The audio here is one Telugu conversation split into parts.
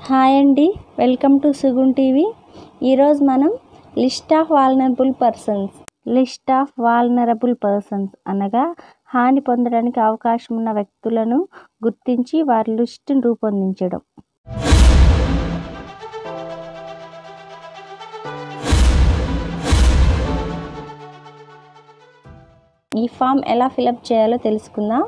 హాయ్ అండి వెల్కమ్ టు సుగున్ టీవీ ఈరోజు మనం list of vulnerable persons list of vulnerable persons అనగా హాని పొందడానికి అవకాశం ఉన్న వ్యక్తులను గుర్తించి వారి లిస్టును రూపొందించడం ఈ ఫామ్ ఎలా ఫిలప్ చేయాలో తెలుసుకుందాం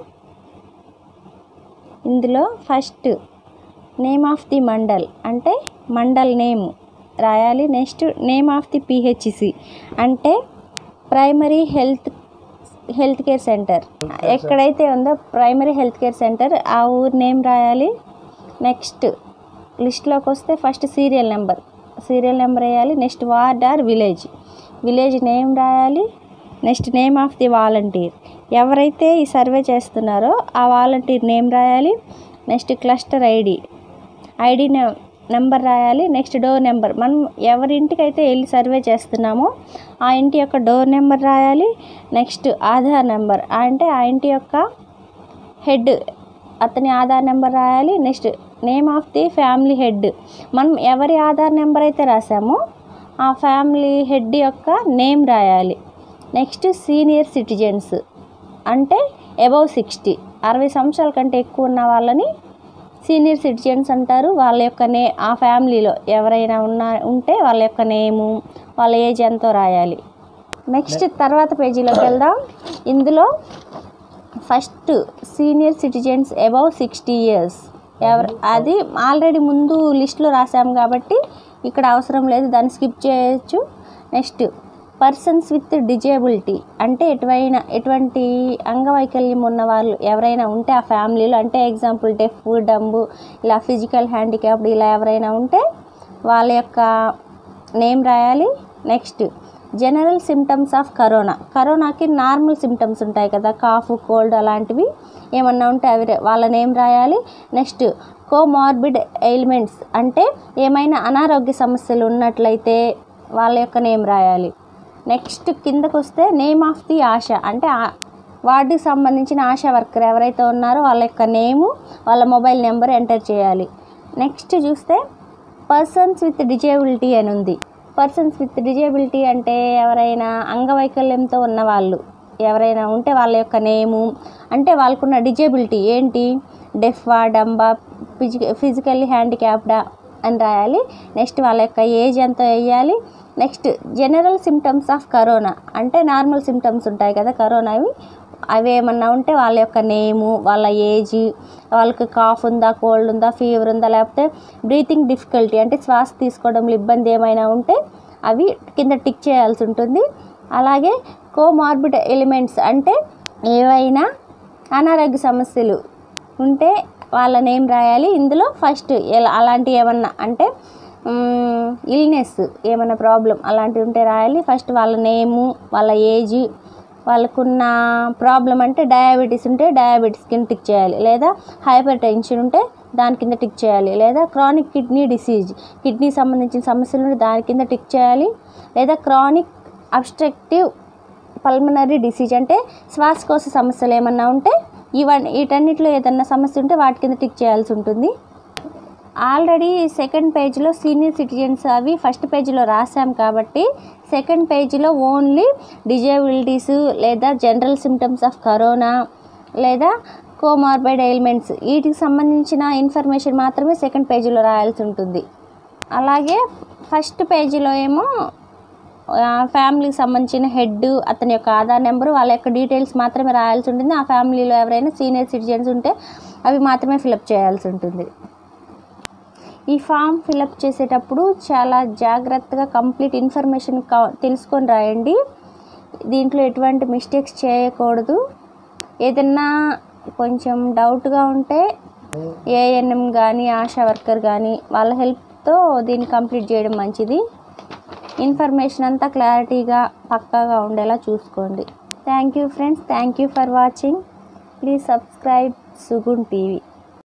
ఇందులో first name of the mandal అంటే మండల్ నేమ్ రాయాలి next name of the PHC అంటే primary health health care centre ఎక్కడైతే ఉందో ప్రైమరీ హెల్త్ కేర్ సెంటర్ ఆ ఊరి నేమ్ రాయాలి నెక్స్ట్ లిస్ట్లోకి వస్తే first serial number serial number వేయాలి next ward or village village name రాయాలి next name of the volunteer ఎవరైతే ఈ సర్వే చేస్తున్నారో ఆ వాలంటీర్ నేమ్ రాయాలి next cluster ID ID number రాయాలి నెక్స్ట్ డోర్ నెంబర్ మనం ఎవరి ఇంటికైతే వెళ్ళి సర్వే చేస్తున్నామో ఆ ఇంటి యొక్క డోర్ నెంబర్ రాయాలి నెక్స్ట్ ఆధార్ నెంబర్ అంటే ఆ ఇంటి యొక్క హెడ్ అతని ఆధార్ నెంబర్ రాయాలి next name of the family head మనం ఎవరి ఆధార్ నెంబర్ అయితే రాసామో ఆ ఫ్యామిలీ హెడ్ యొక్క నేమ్ రాయాలి నెక్స్ట్ సీనియర్ సిటిజన్స్ అంటే అబౌవ్ సిక్స్టీ అరవై సంవత్సరాల కంటే ఎక్కువ ఉన్న వాళ్ళని సీనియర్ సిటిజన్స్ అంటారు వాళ్ళ యొక్క నే ఆ ఫ్యామిలీలో ఎవరైనా ఉన్న ఉంటే వాళ్ళ యొక్క నేము వాళ్ళ ఏజ్ ఎంతో రాయాలి నెక్స్ట్ తర్వాత పేజీలోకి వెళ్దాం ఇందులో first senior citizens above sixty years ఎవరు అది ఆల్రెడీ ముందు లిస్ట్లో రాసాము కాబట్టి ఇక్కడ అవసరం లేదు దాన్ని స్కిప్ చేయొచ్చు నెక్స్ట్ పర్సన్స్ విత్ డిజేబిలిటీ అంటే ఎటువైనా ఎటువంటి అంగవైకల్యం ఉన్న వాళ్ళు ఎవరైనా ఉంటే ఆ ఫ్యామిలీలో అంటే ఎగ్జాంపుల్ డెఫ్ డంబు ఇలా ఫిజికల్ హ్యాండిక్యాప్డ్ ఇలా ఎవరైనా ఉంటే వాళ్ళ యొక్క నేమ్ రాయాలి next general symptoms of corona కరోనాకి నార్మల్ సిమ్టమ్స్ ఉంటాయి కదా కాఫ్ కోల్డ్ అలాంటివి ఏమన్నా ఉంటే అవి వాళ్ళ నేమ్ రాయాలి నెక్స్ట్ కోమార్బిడ్ ఎయిల్మెంట్స్ అంటే ఏమైనా అనారోగ్య సమస్యలు ఉన్నట్లయితే వాళ్ళ యొక్క నేమ్ రాయాలి నెక్స్ట్ కిందకు వస్తే నేమ్ ఆఫ్ ది ఆశ అంటే వార్డుకి సంబంధించిన ఆశా వర్కర్ ఎవరైతే ఉన్నారో వాళ్ళ యొక్క నేము వాళ్ళ మొబైల్ నెంబర్ ఎంటర్ చేయాలి నెక్స్ట్ చూస్తే పర్సన్స్ విత్ డిజేబిలిటీ అని ఉంది పర్సన్స్ విత్ డిజేబిలిటీ అంటే ఎవరైనా అంగవైకల్యంతో ఉన్న వాళ్ళు ఎవరైనా ఉంటే వాళ్ళ యొక్క నేము అంటే వాళ్ళకున్న డిజేబిలిటీ ఏంటి డెఫ్వా డంబా ఫిజిక ఫిజికల్లీ హ్యాండిక్యాప్డా అని రాయాలి నెక్స్ట్ వాళ్ళ యొక్క ఏజ్ ఎంత వేయాలి next general symptoms of corona అంటే నార్మల్ సిమ్టమ్స్ ఉంటాయి కదా కరోనావి అవి ఏమన్నా ఉంటే వాళ్ళ యొక్క నేము వాళ్ళ ఏజ్ వాళ్ళకి కాఫ్ ఉందా కోల్డ్ ఉందా ఫీవర్ ఉందా లేకపోతే బ్రీతింగ్ డిఫికల్టీ అంటే శ్వాస తీసుకోవడంలో ఇబ్బంది ఏమైనా ఉంటే అవి కింద టిక్ చేయాల్సి ఉంటుంది అలాగే కోమార్బిడ్ ఎలిమెంట్స్ అంటే ఏవైనా అనారోగ్య సమస్యలు ఉంటే వాళ్ళ నేమ్ రాయాలి ఇందులో ఫస్ట్ ఎలా అలాంటి ఏమన్నా అంటే ఇల్నెస్ ఏమైనా ప్రాబ్లం అలాంటివి ఉంటే రాయాలి ఫస్ట్ వాళ్ళ నేము వాళ్ళ ఏజ్ వాళ్ళకున్న ప్రాబ్లం అంటే డయాబెటీస్ ఉంటే డయాబెటీస్ కింద టిక్ చేయాలి లేదా హైపర్ టెన్షన్ ఉంటే దాని కింద టిక్ చేయాలి లేదా క్రానిక్ కిడ్నీ డిసీజ్ కిడ్నీ సంబంధించిన సమస్యలు ఉంటే దాని కింద టిక్ చేయాలి లేదా క్రానిక్ అబ్స్ట్రక్టివ్ పల్మనరీ డిసీజ్ అంటే శ్వాసకోశ సమస్యలు ఏమన్నా ఉంటే ఇవన్నీ వీటన్నిటిలో ఏదన్నా సమస్య ఉంటే వాటి కింద టిక్ చేయాల్సి ఉంటుంది ఆల్రెడీ సెకండ్ పేజ్లో సీనియర్ సిటిజన్స్ అవి ఫస్ట్ పేజీలో రాసాం కాబట్టి సెకండ్ పేజీలో ఓన్లీ డిజేబిలిటీస్ లేదా జనరల్ సిమ్టమ్స్ ఆఫ్ కరోనా లేదా కోమార్బైడ్ ఎయిల్మెంట్స్ వీటికి సంబంధించిన ఇన్ఫర్మేషన్ మాత్రమే సెకండ్ పేజీలో రాయాల్సి ఉంటుంది అలాగే ఫస్ట్ పేజీలో ఏమో ఫ్యామిలీకి సంబంధించిన హెడ్ అతని యొక్క ఆధార్ నెంబరు వాళ్ళ యొక్క డీటెయిల్స్ మాత్రమే రాయాల్సి ఉంటుంది ఆ ఫ్యామిలీలో ఎవరైనా సీనియర్ సిటిజన్స్ ఉంటే అవి మాత్రమే ఫిలప్ చేయాల్సి ఉంటుంది ఈ ఫామ్ ఫిలప్ చేసేటప్పుడు చాలా జాగ్రత్తగా కంప్లీట్ ఇన్ఫర్మేషన్ తెలుసుకొని రాయండి దీంట్లో ఎటువంటి మిస్టేక్స్ చేయకూడదు ఏదన్నా కొంచెం డౌట్గా ఉంటే ఏఎన్ఎం కానీ ఆశా వర్కర్ కానీ వాళ్ళ హెల్ప్తో దీన్ని కంప్లీట్ చేయడం మంచిది ఇన్ఫర్మేషన్ అంతా క్లారిటీగా పక్కాగా ఉండేలా చూసుకోండి thank you friends thank you for watching please subscribe Sugun TV